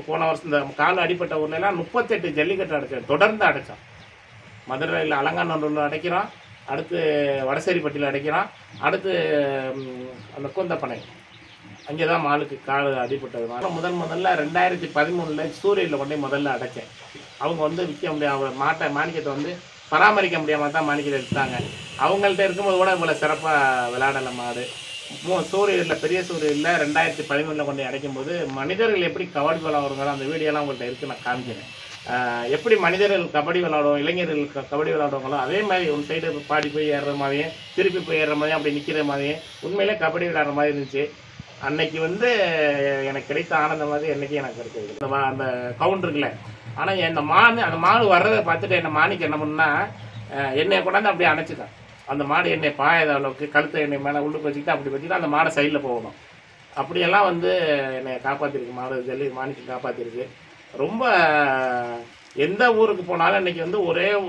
போன வருஷம் இந்த கால் அடிப்பட்ட ஊர்ல எல்லாம் முப்பத்தெட்டு ஜல்லிக்கட்டு அடைச்சோம் தொடர்ந்து அடைச்சோம் மதுரையில் அலங்காநல்லூரில் அடைக்கிறோம் அடுத்து வடசேரிப்பட்டியில் அடைக்கிறோம் அடுத்து ம், அந்த கூந்தப்பனை அங்கே தான் மாலுக்கு கால் அடிபட்டது நான் முதல் முதல்ல ரெண்டாயிரத்தி பதிமூணில் சூரியனில் கொண்டு போய் முதல்ல அடைச்சேன் அவங்க வந்து விற்க முடியாது அவங்க மாட்டை மாணிக்கத்தை வந்து பராமரிக்க முடியாமல் தான் மாணிக்கத்தை எடுத்தாங்க அவங்கள்ட்ட இருக்கும்போது கூட இவ்வளோ சிறப்பாக விளையாடலை மாடு மூ சூரியனில் பெரிய சூரியனில் ரெண்டாயிரத்தி பதிமூணில் கொண்டு போய் அடைக்கும் போது மனிதர்கள் எப்படி கபடி விளையாடுவாங்களோ அந்த வீடியோலாம் உங்கள்கிட்ட இருக்குது நான் காமிக்கிறேன் ஆஹ் எப்படி மனிதர்கள் கபடி விளையாடுவோம் இளைஞர்கள் க- கபடி விளையாடுவாங்களோ அதே மாதிரி ஒரு சைடு பாடி போய் ஏறுற மாதிரியும் திருப்பி போய் ஏறுற மாதிரியும் அப்படி நிற்கிற மாதிரியும் உண்மையிலே கபடி விளையாடுற மாதிரி இருந்துச்சு அன்னைக்கு வந்து எனக்கு கிடைத்த ஆனந்தம் மாதிரி என்னைக்கு எனக்கு கிடைச்சது இந்த வா- அந்த கவுண்ட் இருக்குல்ல ஆனால் இந்த மாடு அந்த மாடு வர்றதை பார்த்துட்டு என்ன மாணிக்கு என்ன பண்ணா அஹ் என்னைய கொண்டாந்து அப்படியே அணைச்சிட்டேன் அந்த மாடு என்னை பாயாத அளவுக்கு கழுத்தை என்னை மேலே உள்ளுக்கு வச்சுக்கிட்டு அப்படி வச்சுக்கிட்டு அந்த மாடை சைடில் போகணும் அப்படியெல்லாம் வந்து என்னை காப்பாற்றிருக்கு மாடு ஜல்லி மாணிக்கு காப்பாற்றிருக்கு ரொம்ப எந்த ஊருக்கு போனாலும் இன்னைக்கு வந்து ஒரே